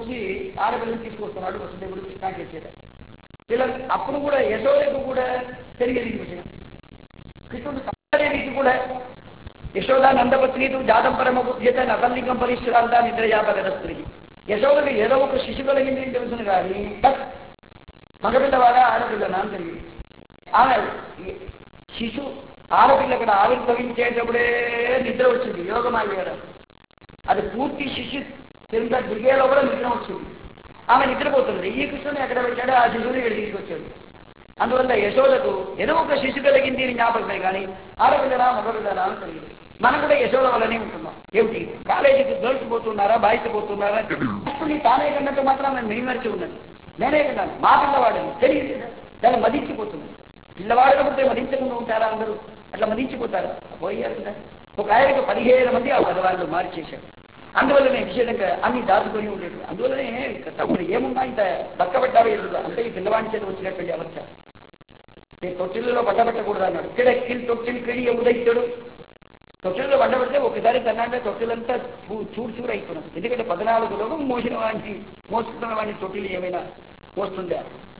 చూసి ఆడపిల్లని తీసుకొస్తున్నాడు వసుదేవుడు కృష్ణాకి ఇచ్చేట పిల్లలు అప్పుడు కూడా యశోదకు కూడా తెలియదు ఈ విషయం కృష్ణుడు సత్యదేవికి కూడా యశోదా నందపత్నితో జాతం పరమ బుద్ధ్యత నకల్లింగం పరిశ్రాంత నిద్రయాపగల స్త్రీ యశోదకు ఏదో ఒక శిశు కలిగింది అని తెలుసును కానీ బస్ మగపిల్లవాడా ఆడపిల్లనా అని తెలియదు ఆమె ఈ శిశు ఆడపిల్ల అక్కడ ఆవిర్భవించేటప్పుడే నిద్ర వచ్చింది యోగమాయ అది పూర్తి శిశు కింద దిగేలో కూడా నిద్ర వచ్చింది ఆమె నిద్రపోతుంది ఈ కృష్ణుని ఎక్కడ పెట్టాడో ఆ శిశువుని ఇక్కడ తీసుకొచ్చాడు అందువల్ల యశోదకు ఏదో ఒక శిశు కలిగింది అని జ్ఞాపకమే కానీ ఆడపిల్లనా మగపిల్లనా అని తెలియదు మనం కూడా యశోద వల్లనే ఉంటున్నాం ఏమిటి కాలేజీకి గర్ల్స్ పోతున్నారా బాయ్స్ పోతున్నారా కృష్ణుని తానే కన్నట్టు మాత్రం ఆమె మేమర్చి ఉన్నది నేనే కన్నాను మా పిల్లవాడని తెలియదు కదా. దాన్ని మదించిపోతుంది పిల్లవాడు పుట్టే మదించకుండా ఉంటారా అందరూ అట్లా మదించిపోతారు పోయారు కదా ఒక ఆయనకు పదిహేను మంది ఆ పదవాళ్ళు మార్చేశారు అందువల్లనే విశేషంగా అన్ని దాచుకొని ఉండేది అందువల్లనే ఇక తమ్ముడు ఏమున్నా ఇంత బక్కబడ్డారు ఎదురు అంటే ఈ పిల్లవాడి చేత వచ్చినటువంటి అవస్థ ఈ తొట్టిల్లో పడ్డబెట్టకూడదు అన్నాడు కిడక్కిల్ తొట్టిల్ కిడి ఉదయితుడు తొట్టిల్లో పడ్డబెడితే ఒకసారి తనంటే తొట్టిలంతా చూ- చూడు చూడు అయిపోయినాం ఎందుకంటే పద్నాలుగు లోకం మోసిన వాడిని మోస్తున్న వాడిని తొట్టిలు ఏమైనా మోస్తుందా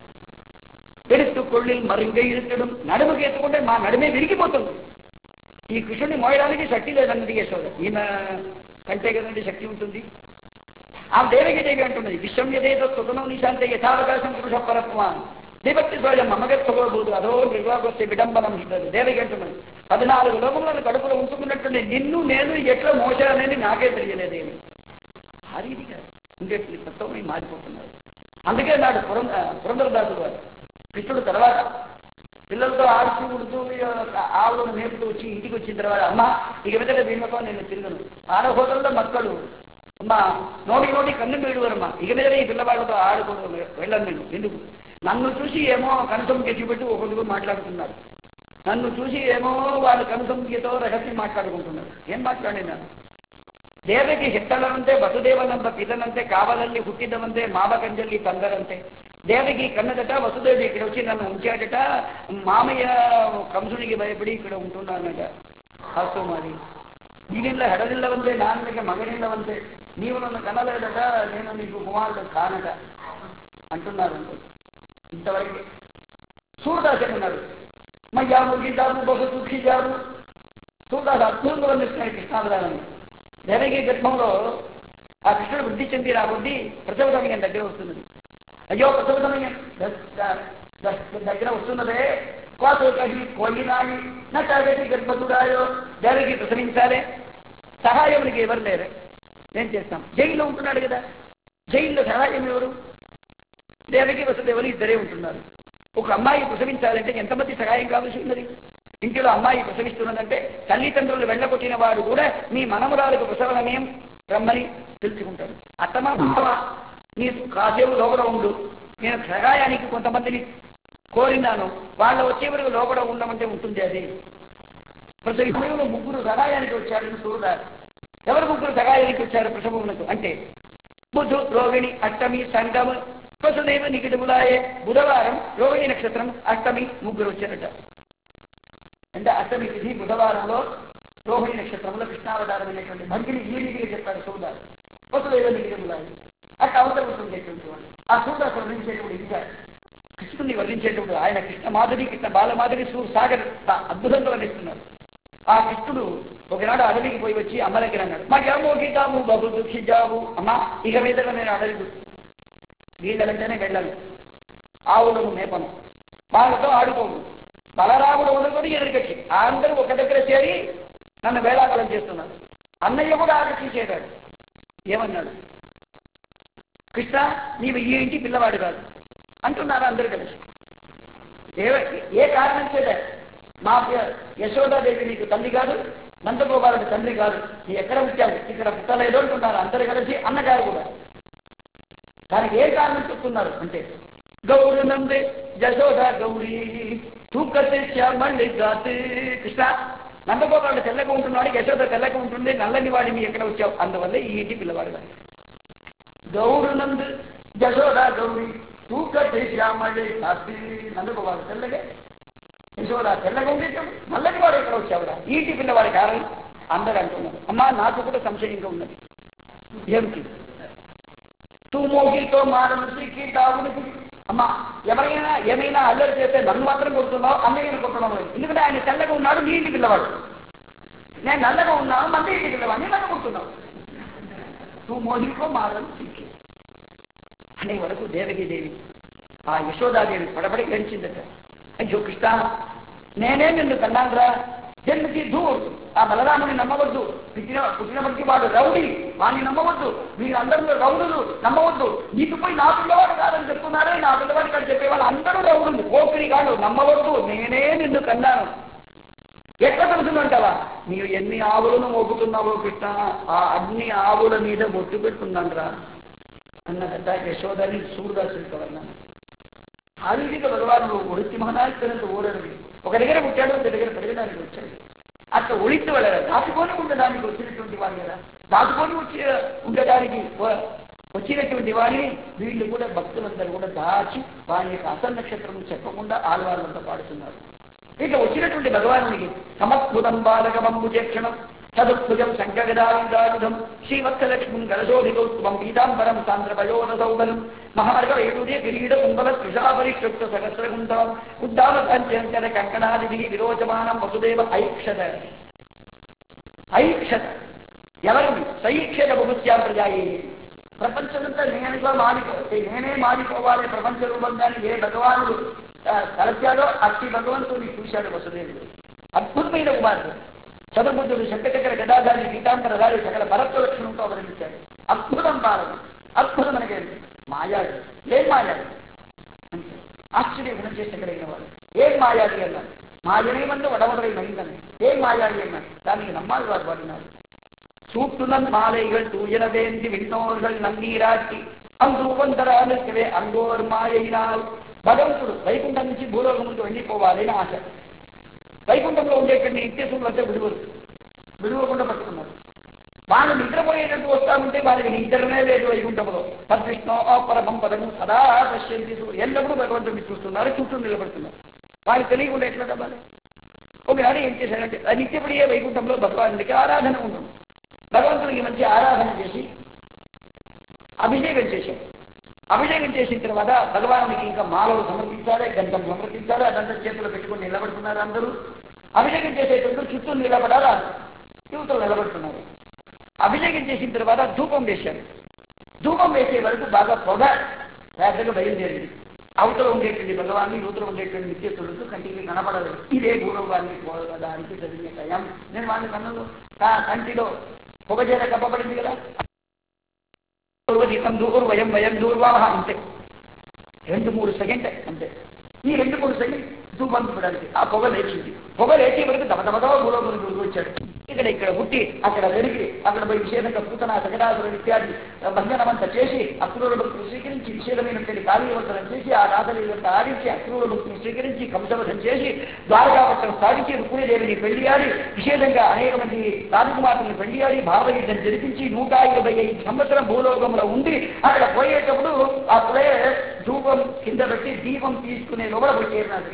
పెడుతూ కొళ్ళిల్ మరింగ ఇరుత్తడం నడుముకి ఎత్తుకుంటే మా నడుమే విరిగిపోతుంది ఈ కృష్ణుడిని మోయడానికి శక్తి లేదన్నది యశోద ఈయన కంటే కదండి శక్తి ఉంటుంది ఆ దేవికి దేవి అంటున్నది విశ్వం యదేదో సుతనం నిశాంతే యథావకాశం పురుష పరత్వాన్ దేవక్తి స్వయం అమ్మగత్వబోదు అదో నిర్వాగొస్తే విడంబనం ఇస్తుంది దేవికి అంటున్నది పద్నాలుగు లోకములను కడుపులో ఉంచుకున్నట్టుండి నిన్ను నేను ఎట్లా మోసానని నాకే తెలియలేదేమి ఆ రీతిగా ఉండేటువంటి తత్వమై మారిపోతున్నారు అందుకే నాడు పురం పురంధరదాసు గారు కృష్ణుడు తర్వాత పిల్లలతో ఆడుతూ ఉడుతూ ఆవులను మేపుతూ వచ్చి ఇంటికి వచ్చిన తర్వాత అమ్మ ఇక మీద వీళ్ళతో నేను తిరగను ఆడహోదల్లో మక్కలు అమ్మా నోటి నోటి కన్ను మీడువరమ్మా ఇక మీద ఈ పిల్లవాళ్ళతో ఆడుకోవడం వెళ్ళను నేను ఎందుకు నన్ను చూసి ఏమో కనసం గెచ్చిపెట్టి ఒకరు మాట్లాడుతున్నారు నన్ను చూసి ఏమో వాళ్ళు కనసంఖ్యతో రహస్యం మాట్లాడుకుంటున్నారు ఏం మాట్లాడినాను ದೇವರಿಗೆ ಹೆತ್ತಳರಂತೆ ವಸುದೇವನಂತ ಪಿತನಂತೆ కావాలని ಹುಟ್ಟಿದವಂತೆ మావకంజల్లి ತಂದರಂತೆ దేవకి కన్నదట వసుదేవి ఇక్కడ వచ్చి నన్ను ఉంచాడట మామయ్య కంసుడికి భయపడి ఇక్కడ ఉంటున్నానట హస్తు మరి ನೀನಿಲ್ಲ ಹೆಡದಿಲ್ಲವಂತೆ ನಾನು ನಿನಗೆ ಮಗನಿಲ್ಲವಂತೆ ನೀವು ನನ್ನ ಕನಲೇದట నేను నీకు కుమారుడు కానట అంటున్నారు ఇంతవరకు సూర్యదాసన్ ఉన్నాడు మయ్యాము గీతాము బహు దుఃఖిజాము సూర్యదాస్ అద్భుతంగా వర్ణిస్తున్నాయి కృష్ణావధానాన్ని దేవకి గర్భంలో ఆ కృష్ణుడు వృద్ధి చెంది ఆ బుద్ధి ప్రసవ సమయం దగ్గర వస్తున్నది అయ్యో ప్రసవ సమయం ద- ద- ద- దగ్గర వస్తున్నదే కోసో కహి కోయినాయి నా చాగటి గర్భతుడాయో దేవకి ప్రసవించాలే సహాయమునికి ఎవరు లేరు ఏం చేస్తాం జైల్లో ఉంటున్నాడు కదా జైల్లో సహాయం ఎవరు దేవకి వసుదేవులు ఇద్దరే ఉంటున్నారు ఒక అమ్మాయి ప్రసవించాలంటే ఎంతమంది సహాయం కావాల్సి ఉన్నది ఇంటిలో అమ్మాయి ప్రసవిస్తున్నదంటే తల్లిదండ్రులు వెళ్ళగొట్టిన వాడు కూడా మీ మనమరాలకు ప్రసవనమేం రమ్మని తెలుసుకుంటాడు అత్తమా బావా నీకు కాసేపు లోపల ఉండు నేను సహాయానికి కొంతమందిని కోరినాను వాళ్ళ వచ్చే వరకు లోపల ఉండమంటే ఉంటుంది అది ప్రసవిస్తున్న ముగ్గురు సహాయానికి వచ్చారు చూడాలి ఎవరు ముగ్గురు సహాయానికి వచ్చారు ప్రసవమునకు అంటే బుధు రోహిణి అష్టమి సంగమ వసుదేవ నికిటములాయే బుధవారం రోహిణి నక్షత్రం అష్టమి ముగ్గురు వచ్చారట అంటే అష్టమి తిథి బుధవారంలో రోహిణి నక్షత్రంలో కృష్ణావతారం అనేటువంటి భంగిని ఈ రీతిగా చెప్పాడు సూదారు వసుదేవ నికిటములాయే అట్లా అవసరం ఉండేటువంటి వాళ్ళు ఆ సూదాసు వర్ణించేటువంటి ఇదిగా కృష్ణుని వర్ణించేటప్పుడు ఆయన కృష్ణ మాధురి కృష్ణ బాలమాధురి సూర్ సాగర్ తా- అద్భుతంగా వర్ణిస్తున్నారు ఆ కృష్ణుడు ఒకనాడు అడవికి పోయి వచ్చి అమ్మ దగ్గర అన్నాడు మాకేమో గీతాము బహు దుఃఖించావు అమ్మ ఇక మీద నేను అడవి వీళ్ళ వెంటనే వెళ్ళను ఆవులను మేపను వాళ్ళతో ఆడుకోను బలరాముడు వదులుకొని ఎదురుకట్టి అందరూ ఒక దగ్గర చేరి నన్ను వేళాకలం చేస్తున్నారు అన్నయ్య కూడా ఆకర్షించేశాడు ఏమన్నాడు కృష్ణ నీవు ఈ ఇంటి పిల్లవాడు కాదు అంటున్నారు అందరూ కలిసి ఏ ఏ కారణం చేత మా ప్య- యశోదాదేవి నీకు తల్లి కాదు నందగోపాలుడి తండ్రి కాదు నీ ఎక్కడ పుట్టావు ఇక్కడ పుట్టలేదు అంటున్నారు అందరు కలిసి అన్నగారు కూడా దానికి ఏ కారణం చెప్తున్నారు అంటే గౌరు నందే యశోద గౌరీ తూకతే శ్యామళ్ళి గాతి కృష్ణ నందగోపాలుడు తెల్లగా ఉంటున్నాడు యశోద తెల్లగా ఉంటుంది నల్లని వాడిని ఎక్కడ వచ్చావు అందువల్ల ఈ ఇంటి పిల్లవాడు కాదు గౌరు నందు యశోద గౌరీ తూకతే శ్యామళ్ళి గాతి నందగోపాలు తెల్లగా యశోద తెల్లగా ఉండేటప్పుడు నల్లని వాడు ఎక్కడ వచ్చావురా ఈ ఇంటి పిల్లవాడి కారణం అందరూ అంటున్నారు అమ్మా నాకు కూడా సంశయంగా ఉన్నది ఏమిటి తూ మోగితో మానసి కీటావునికి అమ్మా ఎవరైనా ఏమైనా అల్లరి చేస్తే నన్ను మాత్రం కొడుతున్నావు అన్నయ్యను కొట్టడం ఎందుకంటే ఆయన తెల్లగా ఉన్నాడు నీ ఇంటికి పిల్లవాడు నేను నల్లగా ఉన్నాను మంది ఇంటికి పిల్లవాడిని నన్ను కొడుతున్నావు నువ్వు మోహికో మారని సిక్కి అనే వరకు దేవకి దేవి ఆ యశోదాదేవి పడబడి గడిచిందట అయ్యో కృష్ణ నేనే నిన్ను కన్నానురా జన్మకి దూర్ ఆ బలరాముని నమ్మవద్దు పుట్టిన పుట్టినప్పటికీ వాడు రౌడి వాడిని నమ్మవద్దు మీరు అందరూ రౌడులు నమ్మవద్దు నీకు పోయి నా పిల్లవాడు కాదని చెప్తున్నారే నా పిల్లవాడు కాదు చెప్పేవాళ్ళు అందరూ రౌడులు పోకిరి కాదు నమ్మవద్దు నేనే నిన్ను కన్నాను ఎట్లా తెలుసుందంటావా నీవు ఎన్ని ఆవులను మోపుతున్నావో కృష్ణ ఆ అన్ని ఆవుల మీద బొట్టు పెడుతుందంట్రా అన్నదట యశోదని సూర్యదాసుడికవన్నాను ఆదిక భగవానుడు ఒడిచి మహనాయకులంత ఊరడు ఒక దగ్గర పుట్టాడు ఒక దగ్గర పెరగడానికి వచ్చాడు అట్లా ఒడిచి వెళ్ళారు దాచుకొని ఉండడానికి వచ్చినటువంటి వాడు కదా దాచుకొని వచ్చి ఉండడానికి వ- వచ్చినటువంటి వాడిని వీళ్ళు కూడా భక్తులందరూ కూడా దాచి వారి యొక్క అసలు నక్షత్రం చెప్పకుండా ఆడవాళ్ళంతా పాడుతున్నారు ఇక వచ్చినటువంటి భగవానునికి సమద్భుతం బాలకమంబు చేక్షణం చదుర్భుజం శంకరదాయుధాయుధం శ్రీవత్సలక్ష్మం గలశోభిగౌత్వం పీతాంబరం సాంద్రపయోనసౌబలం మహార్గవేణుదే కిరీట కుంభల కృషాపరిక్షుప్త సహస్రగుండం ఉద్దామ సంచర కంకణాది విరోచమానం వసుదేవ ఐక్షత ఐక్షత ఎవరిని సైక్షత భూత్యాం ప్రజాయి ప్రపంచమంతా నేనుగా మారిపోతే నేనే మారిపోవాలి ప్రపంచ రూపంగాని ఏ భగవానుడు ఆ, తలచాడో అట్టి భగవంతుని చూశాడు వసుదేవుడు అద్భుతమైన కుమారుడు చదుర్బుద్ధుడు శంకచక్ర గదాధారి పీతాంబరధారి సకల భరత్వ లక్షణంతో అవతరించాడు అద్భుతం పాలన అద్భుతం అనేది మాయాడు ఏం మాయాడు అంటే ఆశ్చర్య గుణం చేసి కలిగిన వాడు ఏం మాయాడి అన్నాడు మాయనేమందు వడవడై మైందని ఏం మాయాడి అన్నాడు దానికి నమ్మాలి వారు వాడినారు சூட்டுனன் மாலைகள் தூயன வேண்டி விண்ணோர்கள் நன்னீராட்டி అంగూపంతరాలకే అంగోర్ మాయైనాల్ భగవంతుడు వైకుంఠం నుంచి భూలోకములకు వెళ్ళిపోవాలని ఆశ వైకుంఠంలో ఉండేటువంటి నిత్యసులు వద్ద విడువరు విడువకుండా పట్టుకున్నారు వాళ్ళు నిద్రపోయేటట్టు వస్తామంటే వాళ్ళకి నిద్రనే లేదు వైకుంఠంలో తద్విష్ణో పరమం పదము సదా పశ్యంతి సూర్యుడు. ఎల్లప్పుడూ భగవంతుడిని చూస్తున్నారు చుట్టూ నిలబడుతున్నారు వాళ్ళకి తెలియకుండా ఎట్లా డబ్బాలి ఒకనాడు ఏం చేశారంటే ఆ నిత్యపడియే వైకుంఠంలో భగవానుడికి ఆరాధన ఉంటుంది భగవంతుడికి మంచి ఆరాధన చేసి అభిషేకం చేశారు అభిషేకం చేసిన తర్వాత భగవానుడికి ఇంకా మాలలు సమర్పించాలి గంధం సమర్పించాలి అదంతా చేతులు పెట్టుకుని నిలబడుతున్నారు అందరూ అభిషేకం చేసేటప్పుడు చుట్టూ నిలబడాలి యువతలు నిలబడుతున్నారు అభిషేకం చేసిన తర్వాత ధూపం వేశారు ధూపం వేసే వరకు బాగా పొగ పెద్దగా బయలుదేరింది అవతల ఉండేటువంటి భగవాన్ని యువతలో ఉండేటువంటి నిత్యస్తులతో కంటికి కనపడదు ఇదే పూర్వవాన్ని దానికి చదివిన టయం నేను వాళ్ళ కన్నులు నా కంటిలో పొగ చేత కప్పబడింది కదా పూర్వదీపం దూరు వయం వయం దూర్వాహ అంతే రెండు మూడు సెకండ్ అంతే ఈ రెండు మూడు సెకండ్ ధూపం చూడడానికి ఆ పొగ లేచింది పొగ లేచే వరకు దమదమదో భూలోకం దూరు వచ్చాడు ఇక్కడ ఇక్కడ పుట్టి అక్కడ వెలిగి అక్కడ పోయి విశేషంగా పూతన సగడాసురుడు ఇత్యాది భంజనమంతా చేసి అక్రూర భక్తులు స్వీకరించి విశేషమైనటువంటి కార్యవర్తనం చేసి ఆ రాధలీలంతా ఆడించి అక్రూర భక్తులు స్వీకరించి కంసవధం చేసి ద్వారకాపట్టం స్థాపించి రుక్మిణీదేవిని పెళ్లియాడి విశేషంగా అనేక మంది రాజకుమారులను పెళ్లియాడి భావయుద్ధం జరిపించి నూట ఇరవై ఐదు సంవత్సరం భూలోకంలో ఉండి అక్కడ పోయేటప్పుడు ఆ ప్లే ధూపం కింద పెట్టి దీపం తీసుకునే లోపల పోయి చేరినాడు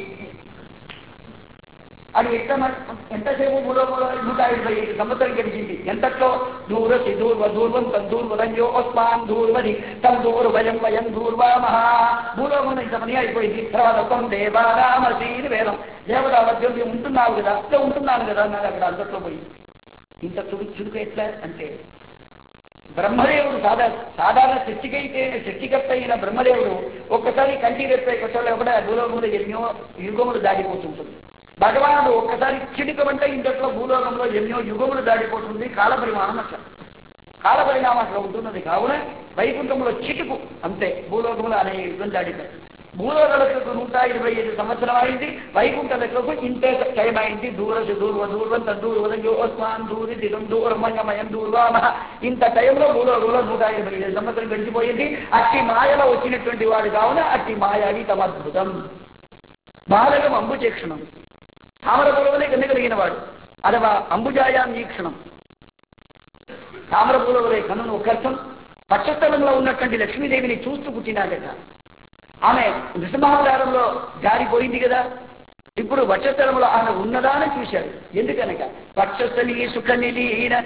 అది ఎంత మ- ఎంతసేపు భూలోకంలో నూట ఇరవై ఐదు సంవత్సరం గడిచింది ఎంతట్లో దూరసి దూర్వ దూర్వం తద్దూర్వరంజో అస్మాన్ దూర్వది తం దూర్వయం వయం దూర్వామహ భూలోకంలో ఇంత పని అయిపోయింది తర్వాత తం దేవారామసీని వేదం దేవత మధ్య ఉంటున్నావు కదా అట్లా ఉంటున్నాను కదా అన్నాడు అక్కడ అంతట్లో పోయి ఇంత చురుకు చురుకు ఎట్లా అంటే బ్రహ్మదేవుడు సాధా సాధారణ సృష్టికైతే సృష్టికర్త అయిన బ్రహ్మదేవుడు ఒక్కసారి కంటి రెప్పే కొట్టలో కూడా భూలోకంలో ఎన్నో యుగములు దాడిపోతుంటుంది భగవానుడు ఒక్కసారి చిడికమంటే ఇంతట్లో భూలోకంలో ఎన్నో యుగములు దాడిపోతుంది కాల పరిమాణం అట్లా కాల పరిణామం అట్లా ఉంటున్నది కావున వైకుంఠంలో చిటుకు అంతే భూలోకంలో అనే యుగం దాడిపోయి భూలోకలకు నూట ఇరవై ఐదు సంవత్సరం అయింది వైకుంఠ లెక్కలకు ఇంతే టైం అయింది దూరసి దూర్వ దూర్వం తద్దూర్వస్మాన్ దూరి దిగం దూరమయం దూర్వామ ఇంత టైంలో భూలోకంలో నూట ఇరవై ఐదు సంవత్సరం గడిచిపోయింది అట్టి మాయలో వచ్చినటువంటి వాడు కావున అట్టి మాయాది తమద్భుతం బాలకం అంబుచేక్షణం తామర పూలవలే కింద కలిగిన వాడు అదవా అంబుజాయాం ఈక్షణం తామర పూలవలే కన్నును ఒక్కర్థం పక్షస్థలంలో ఉన్నటువంటి లక్ష్మీదేవిని చూస్తూ పుట్టినాడట ఆమె నృసింహావతారంలో జారిపోయింది కదా ఇప్పుడు వక్షస్థలంలో ఆమె ఉన్నదా అని చూశాడు ఎందుకనక వక్షస్థలి సుఖ నిలీన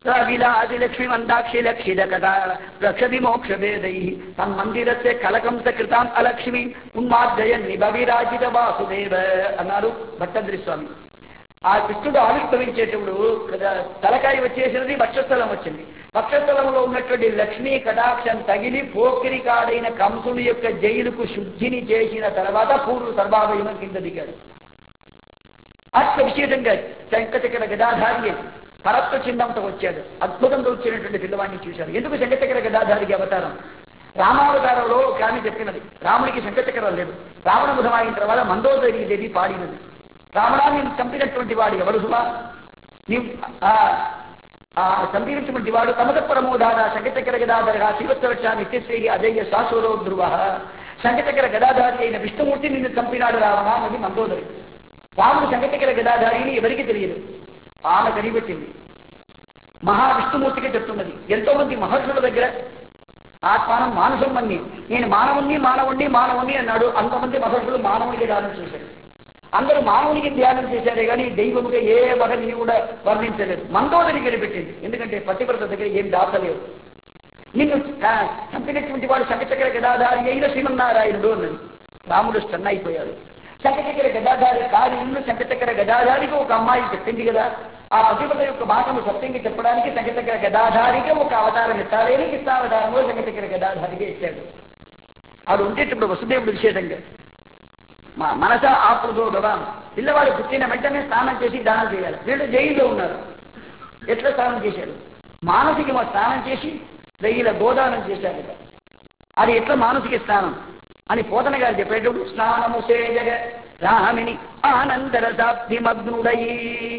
విలాసి లక్ష్మి మందాక్షి లక్షిత కథ రక్ష విమోక్ష వేదై తన్మందిరస్య కలకం సకృతాం అలక్ష్మి ఉన్మార్జయన్ నిభవిరాజిత వాసుదేవ అన్నారు భట్టద్రి స్వామి ఆ కృష్ణుడు ఆవిర్భవించేటప్పుడు కదా తలకాయ వచ్చేసినది వక్షస్థలం వచ్చింది వక్షస్థలంలో ఉన్నటువంటి లక్ష్మీ కటాక్షం తగిలి పోకిరి కాడైన కంసుని యొక్క జైలుకు శుద్ధిని చేసిన తర్వాత పూర్వ సర్వాభయమం కింద దిగాడు అత్య విశేషంగా శంకచక్ర గదాధారి పరత్వ చిహ్నంతో వచ్చాడు అద్భుతంగా వచ్చినటువంటి పిల్లవాడిని చూశారు ఎందుకు శంకచక్ర గదాధారికి అవతారం రామావతారంలో ఒక ఆమె చెప్పినది రాముడికి శంకచక్రం లేదు రావణబుధం అయిన తర్వాత మందోదరి దేవి పాడినది రావణాన్ని చంపినటువంటి వాడు ఎవరు సుమా నీవు ఆ ఆ చంపినటువంటి వాడు తమద ప్రమోదాన శంకచక్ర గదాధర శివత్వరక్ష నిత్యశ్రీ అజయ్య శాశ్వరో ధ్రువ శంకచక్ర గదాధారి అయిన విష్ణుమూర్తి నిన్ను చంపినాడు రావణ అన్నది మందోదరి రాముడు శంకచక్ర గదాధారిని ఎవరికి తెలియదు ఆమె కనిపెట్టింది మహావిష్ణుమూర్తికి చెప్తున్నది ఎంతో మంది మహర్షుల దగ్గర ఆత్మానం మానసం మన్ని నేను మానవుణ్ణి మానవుణ్ణి మానవుణ్ణి అన్నాడు అంతమంది మహర్షులు మానవునికి దానం చేశారు అందరూ మానవునికి ధ్యానం చేశారే కానీ దైవముగా ఏ వగని కూడా వర్ణించలేదు మందోదరి కనిపెట్టింది ఎందుకంటే పతివ్రత దగ్గర ఏం దాచలేవు నిన్ను ఆ, చంపినటువంటి వాడు శంఖచక్ర గదాధారి అయిన శ్రీమన్నారాయణుడు అన్నది రాముడు స్టన్ అయిపోయాడు శంఖచక్ర గదాధారి కాని ఇల్లు శంఖచక్ర గదాధారికి ఒక అమ్మాయి చెప్పింది కదా ఆ పతివ్రత యొక్క మాటను సత్యంగా చెప్పడానికి శంఖచక్ర గదాధారికి ఒక అవతారం ఇస్తారేని కృష్ణావతారంలో శంఖచక్ర గదాధారికి ఇచ్చాడు ఆడు ఉండేటప్పుడు వసుదేవుడు విశేషంగా మా మనస ఆపుదో భవాన్ పిల్లవాడు పుట్టిన వెంటనే స్నానం చేసి దానం చేయాలి వీళ్ళు జైల్లో ఉన్నారు ఎట్లా స్నానం చేశారు మానసిక స్నానం చేసి వెయ్యిల గోదానం చేశారు కదా అది ఎట్లా మానసిక స్నానం అని పోతన గారు చెప్పేటప్పుడు స్నానము సేజగ రామిని ఆనందర సాబ్దిమగ్నుడయి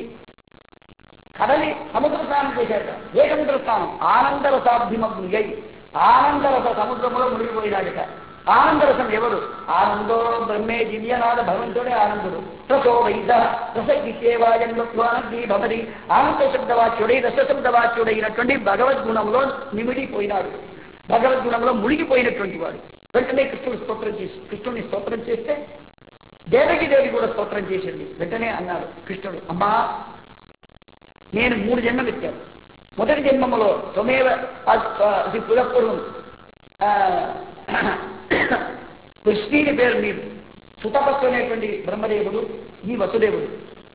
కడలి సముద్ర స్నానం చేశారు కదా. ఏ సముద్ర స్నానం ఆనందర సాబ్దిమగ్నుడై ఆనందరస సముద్రంలో మునిగిపోయినాడట ఆనందరసం ఎవరు ఆనందో బ్రహ్మే దివ్యనాథ భగవంతుడే ఆనందుడు రసో వైద రసగిసేవాయంలోనది భవతి ఆనంద శబ్దవాచ్యుడై రస శబ్దవాచ్యుడైనటువంటి భగవద్గుణంలో నిమిడిపోయినాడు భగవద్గుణంలో మునిగిపోయినటువంటి వాడు వెంటనే కృష్ణుడు స్తోత్రం చేసి కృష్ణుడిని స్తోత్రం చేస్తే దేవకి దేవి కూడా స్తోత్రం చేసింది వెంటనే అన్నాడు కృష్ణుడు అమ్మా నేను మూడు జన్మలు ఇచ్చాను మొదటి జన్మములో త్వమేవ అది పురపూర్వం కృష్ణుని పేరు మీరు సుతపస్సు అనేటువంటి బ్రహ్మదేవుడు ఈ వసుదేవుడు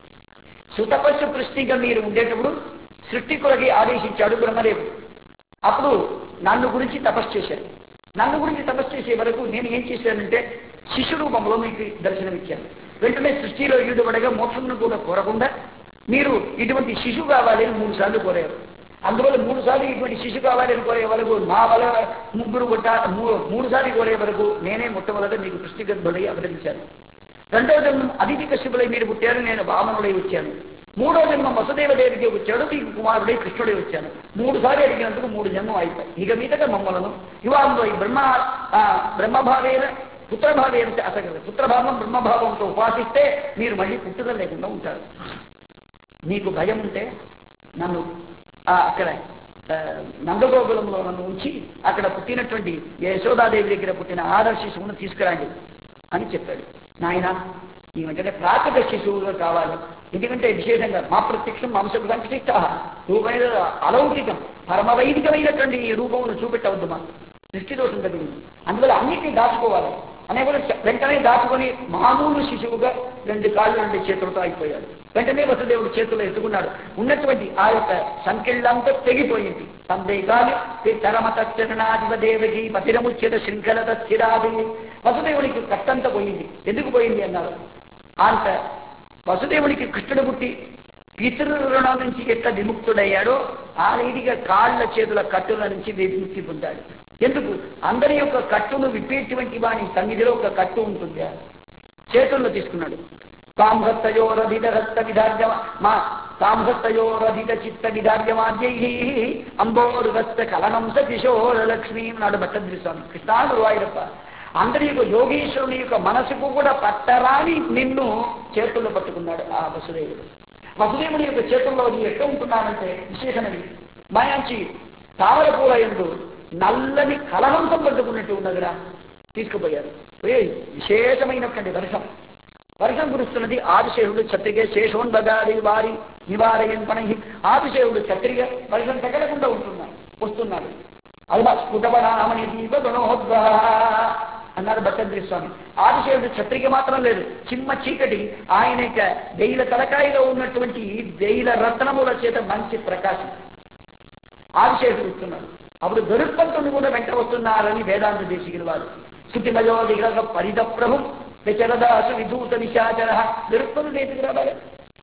సుతపస్సు కృష్ణిగా మీరు ఉండేటప్పుడు సృష్టి కొరకి ఆదేశించాడు బ్రహ్మదేవుడు అప్పుడు నన్ను గురించి తపస్సు చేశాడు నన్ను గురించి తపస్సు చేసే వరకు నేను ఏం చేశానంటే శిశు రూపంలో మీకు దర్శనమిచ్చాను వెంటనే సృష్టిలో ఈడుపడగా మోక్షమును కూడా కోరకుండా మీరు ఇటువంటి శిశు కావాలని మూడు సార్లు కోరారు అందువల్ల మూడు సార్లు ఇటువంటి శిశు కావాలని కోరే వరకు మా వల్ల ముగ్గురు కొట్ట మూ- మూడు సార్లు కోరే వరకు నేనే మొట్టమొదట మీకు సృష్టి గర్భుడై అవతరించాను రెండవ జన్మం అతిథి కశ్యపులై మీరు పుట్టారు నేను వామనుడై వచ్చాను మూడో జన్మం వసుదేవదేవికి వచ్చాడు మీకు కుమారుడై కృష్ణుడై వచ్చాను మూడు సార్లు అడిగినందుకు మూడు జన్మం అయిపోయి ఇక మీదట మమ్మలను ఇవాళ ఈ బ్రహ్మ ఆ, బ్రహ్మభావేన పుత్రభావేన అసలు పుత్రభావం బ్రహ్మభావంతో ఉపాసిస్తే మీరు మళ్ళీ పుట్టుదల లేకుండా ఉంటారు మీకు భయం ఉంటే నన్ను ఆ, అక్కడ ఆ, నందగోకులంలో నన్ను ఉంచి అక్కడ పుట్టినటువంటి యశోదాదేవి దగ్గర పుట్టిన ఆదర్శ శిశువును తీసుకురండి అని చెప్పాడు నాయన ఈ వెంటనే ప్రాకృత శిశువుగా కావాలి ఎందుకంటే విశేషంగా మా ప్రత్యక్షం మాంసకు సంక్షిష్ట రూపమైన అలౌకికం పరమవైదికమైనటువంటి ఈ రూపమును చూపెట్టవద్దు మా దృష్టి దోషం తగ్గింది అందువల్ల అన్నిటిని దాచుకోవాలి అనే కూడా వెంటనే దాచుకొని మామూలు శిశువుగా రెండు కాళ్ళు రెండు చేతులతో అయిపోయాడు వెంటనే వసుదేవుడు చేతులు ఎత్తుకున్నాడు ఉన్నటువంటి ఆ యొక్క సంఖ్యలంతా తెగిపోయింది తండ్రి కాని చరమతరణాధిప దేవకి పతిరముచ్యత శృంఖలత స్థిరాది వసుదేవునికి కట్టంతా పోయింది ఎందుకు పోయింది అన్నారు అంత వసుదేవునికి కృష్ణుడు పుట్టి పితృరుణం నుంచి ఎట్లా విముక్తుడయ్యాడో ఆ రీతిగా కాళ్ళ చేతుల కట్టుల నుంచి విముక్తి పొందాడు ఎందుకు అందరి యొక్క కట్టును విప్పేటువంటి వాని సన్నిధిలో ఒక కట్టు ఉంటుంది చేతుల్లో తీసుకున్నాడు సాంహత్తయోరధిత హస్త విధార్య మా సాంహత్తయోరధిత చిత్త విధార్యమాద్యై అంబోరుగస్త కలనం స కిశోర లక్ష్మీ నాడు భట్టద్రి స్వామి కృష్ణాడు వాయురప్ప అందరి యొక్క యోగీశ్వరుని యొక్క మనసుకు కూడా పట్టరాని నిన్ను చేతుల్లో పట్టుకున్నాడు ఆ వసుదేవుడు వసుదేవుని యొక్క చేతుల్లో నీ ఎట్లా ఉంటున్నానంటే విశేషమైనది మాయాంచి తామర పూల ఎందు నల్లని కలహంసం పట్టుకున్నట్టు ఉన్నదిరా తీసుకుపోయారు ఏ విశేషమైనటువంటి దర్శనం వర్షం కురుస్తున్నది ఆదిశేషుడు ఛత్రిగా శేషోన్బగాది వారి నివారయన్ పని ఆదిశేషుడు ఛత్రిగా వర్షం తగలకుండా ఉంటున్నాడు వస్తున్నాడు అల్లా స్ఫుటపరామణి దీప గుణోద్వహ అన్నారు భట్టద్రి స్వామి ఆదిశేషుడు ఛత్రిక మాత్రం లేదు చిమ్మ చీకటి ఆయన యొక్క వెయ్యిల తలకాయలో ఉన్నటువంటి వెయ్యిల రత్నముల చేత మంచి ప్రకాశం ఆదిశేషుడు ఇస్తున్నాడు అప్పుడు గరుత్మంతుడు కూడా వెంట వస్తున్నారని వేదాంత దేశికులు వారు శృతిమయో దిగ పరిద ప్రభు విచరదాసు విధూత నిశాచర గరుత్మంతుడు ఎందుకు రావాలి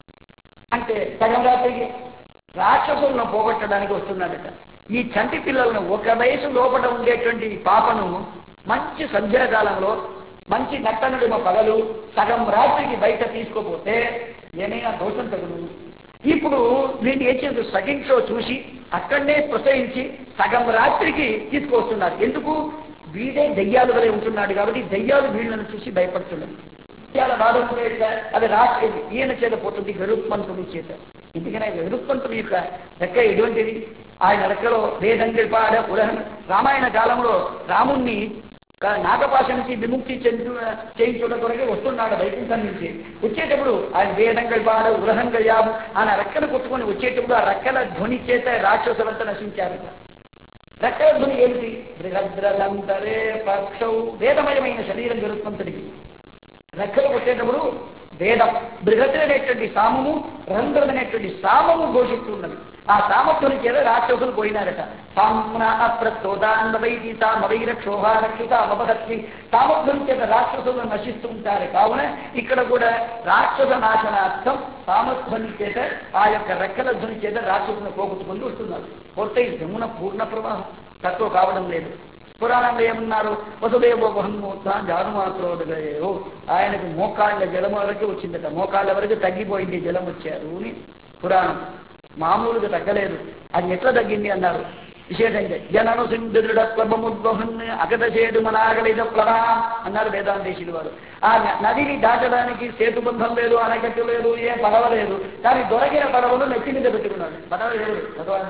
అంటే సగం రాత్రికి రాక్షసులను పోగొట్టడానికి వస్తున్నాడట ఈ చంటి పిల్లలను ఒక వయసు లోపల ఉండేటువంటి పాపను మంచి సంధ్యాకాలంలో మంచి నట్టనుడిమ పగలు సగం రాత్రికి బయట తీసుకోపోతే ఏమైనా దోషం తగులు ఇప్పుడు వీళ్ళు ఏం చేసి సెకండ్ షో చూసి అక్కడనే ప్రసవించి సగం రాత్రికి తీసుకొస్తున్నారు ఎందుకు వీడే దయ్యాలు వలె ఉంటున్నాడు కాబట్టి దయ్యాలు వీళ్ళను చూసి భయపడుతున్నాడు దయ్యాల బాధ ఉంటే ఎట్లా? అది రాత్రి ఈయన చేత పోతుంది గరుత్మంతుని చేత ఎందుకనే గరుత్మంతుని యొక్క రెక్క ఎటువంటిది ఆయన రెక్కలో వేదంగిల్ పాడ ఉదహరణ రామాయణ కాలంలో రాముణ్ణి క- నాగపాశ నుంచి విముక్తి చెందు చేయించడం కొరకే వస్తున్నాడు వైకుంఠం నుంచి వచ్చేటప్పుడు ఆయన వేదంగల్ పాడ ఉరహంగ యాము ఆయన రెక్కను కొట్టుకొని వచ్చేటప్పుడు ఆ రెక్కల ధ్వని చేత రాక్షసులంతా నశించారట రెక్కల ధ్వని ఏమిటి బృహద్రలంతరే పక్షౌ వేదమయమైన శరీరం గరుత్మంతుడికి రెక్కలు కొట్టేటప్పుడు వేదం బృహత్ అనేటువంటి సామము రంధ్రం అనేటువంటి సామము ఘోషిస్తున్నది ఆ సామత్తుని చేత రాక్షసులు పోయినారట సామ్న అప్రస్తోదాన్వైతి తామవైర క్షోభారక్షిత అవపదత్తి సామత్తుని చేత రాక్షసులు నశిస్తూ ఉంటారు కావున ఇక్కడ కూడా రాక్షస నాశనార్థం సామధ్వని చేత ఆ యొక్క రెక్కల ధ్వని చేత రాక్షసులను పోగొట్టుకుంటూ వస్తున్నారు పోతే ఈ జమున పూర్ణ ప్రవాహం తక్కువ కావడం లేదు పురాణంలో ఏమన్నారు వసుదేవ బహుమూర్త జానుమాత్రోదయో ఆయనకు మోకాళ్ళ జలం వరకు వచ్చిందట మోకాళ్ళ వరకు తగ్గిపోయింది జలం వచ్చారు అని పురాణం మామూలుగా తగ్గలేదు అది ఎట్లా తగ్గింది అన్నారు విశేషంగా జనను సింధుడ స్వర్భముద్వహన్ అగత చేడు మనాగలిద ప్లవా అన్నారు వేదాంతేశులు వారు ఆ న- నదిని దాటడానికి సేతుబంధం లేదు అనకట్టు లేదు ఏం పడవ లేదు కానీ దొరికిన పడవలు నెత్తి మీద పెట్టుకున్నాడు పడవ లేదు భగవాన్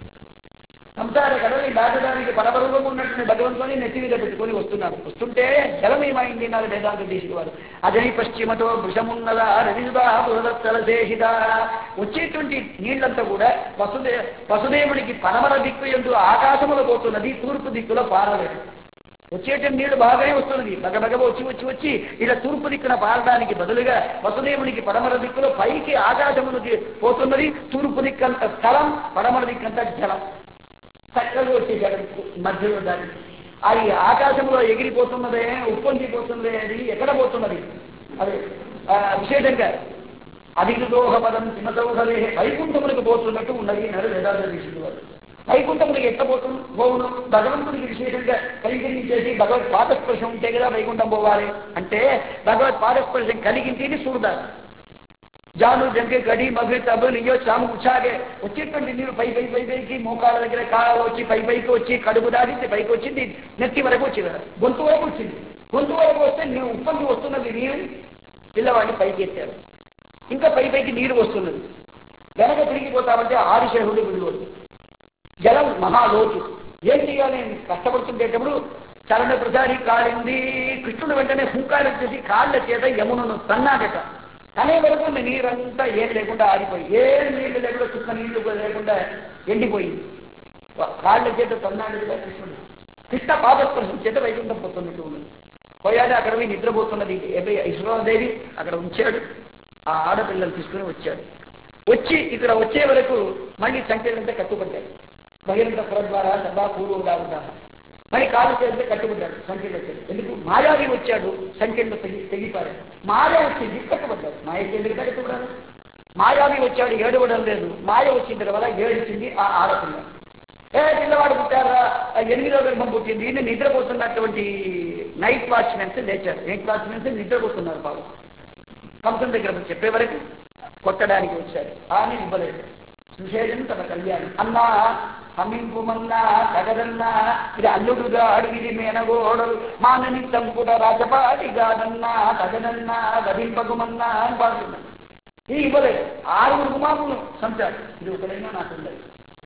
సంసార కడలి దాటడానికి పరపరూపం ఉన్నటువంటి భగవంతుని నెత్తి మీద పెట్టుకొని వస్తున్నాడు వస్తుంటే జలం ఏమైంది నాడు వేదాంత దేశికి వారు అజని పశ్చిమతో వృషమున్నదా రవిదా బృహదత్తల శేషిత వచ్చేటువంటి నీళ్లంతా కూడా వసుదే వసుదేవుడికి పరమర దిక్కు ఎందు ఆకాశములో పోతున్నది తూర్పు దిక్కులో పారలేదు వచ్చేటువంటి నీళ్లు బాగానే వస్తున్నది బగబగ వచ్చి వచ్చి వచ్చి ఇలా తూర్పు దిక్కున పారడానికి బదులుగా వసుదేవునికి పడమర దిక్కులో పైకి ఆకాశమునికి పోతున్నది తూర్పు దిక్కంత స్థలం పడమర దిక్కంత జలం చక్కగా వచ్చేసాడు మధ్యలో దాన్ని అది ఆకాశంలో ఎగిరిపోతున్నదే ఉప్పొంగిపోతున్నదే అది ఎక్కడ పోతున్నది అది ఆ, విశేషంగా అధికదోహ పదం సింహదోహలే వైకుంఠములకు పోతున్నట్టు ఉన్నది అన్నాడు వేదాంత ఋషులు వారు వైకుంఠమునికి ఎట్ట పోతు పోవును భగవంతుడికి విశేషంగా కైంకర్యం భగవత్ పాదస్పర్శం ఉంటే కదా వైకుంఠం పోవాలి అంటే భగవత్ పాదస్పర్శం కలిగింది చూడాలి జాను జంకే గడి మగ్గి తబు నియో చాము ఉచ్చాగే వచ్చేటువంటి నీరు పై పై పై పైకి మోకాళ్ళ దగ్గర కాళ్ళ వచ్చి పై పైకి వచ్చి కడుపు దాటింది పైకి వచ్చింది నెత్తి వరకు వచ్చింది గొంతు వరకు వచ్చింది గొంతు వరకు వస్తే నీవు ఉప్పంది వస్తున్నది నీరు పిల్లవాడిని పైకి ఎత్తారు ఇంకా పై పైకి నీరు వస్తున్నది వెనక తిరిగిపోతామంటే ఆదిశేహుడు విడువడు జలం మహాలోతు ఏం చేయాలి అని కష్టపడుతుండేటప్పుడు చరణ ప్రసారి కాలింది కృష్ణుడు వెంటనే హుంకారం చేసి కాళ్ళ చేత యమునను తన్నాడట తనే వరకు నీరంతా ఏం లేకుండా ఆరిపోయి ఏం నీళ్లు లేకుండా చుక్క నీళ్లు కూడా లేకుండా ఎండిపోయింది కాళ్ళ చేత తన్నాడు కదా కృష్ణుడు కృష్ణ పాదస్పర్శం చేత వైకుంఠం పోతున్నట్టు ఉన్నది పోయాడు అక్కడ పోయి నిద్రపోతున్నది యశ్వరాదేవి అక్కడ ఉంచాడు ఆ ఆడపిల్లలు తీసుకుని వచ్చాడు వచ్చి ఇక్కడ వచ్చే వరకు మళ్ళీ సంఖ్యలంతా కట్టుబడ్డాడు బహిరంగ పుర ద్వారా సభా పూర్వగా ఉంటారు మరి కాలు చేస్తే కట్టుబడ్డాడు సంఖ్యలో వచ్చాడు ఎందుకు మాయావి వచ్చాడు సంఖ్యలో తెగి తెగిపారు మాయ వచ్చింది కట్టుబడ్డాడు మాయ ఎందుకు కట్టుబడ్డాడు మాయావి వచ్చాడు ఏడవడం లేదు మాయ వచ్చిన తర్వాత ఏడిచింది ఆ ఆడపిల్ల ఏ పిల్లవాడు పుట్టారా ఆ ఎనిమిదో గర్భం పుట్టింది ఈయన నిద్రపోతున్నటువంటి నైట్ వాచ్మెన్స్ లేచారు నైట్ వాచ్మెన్స్ నిద్రపోతున్నారు పాపం కంసం దగ్గర చెప్పే వరకు కొట్టడానికి వచ్చారు ఆమె ఇవ్వలేదు సుశేషను తన కళ్యాణం అన్నా హమ్మింపుమన్నా తగదన్నా ఇది అల్లుడుగా అడిగిది మేనగోడలు మానని తంపుట రాజపాటిగాదన్నా తగదన్నా గదింపగుమన్నా అని పాడుతున్నాడు ఇది ఇవ్వలేదు ఆరుగురు కుమారులను చంపాడు ఇది ఒకరైనా నాకు ఉండదు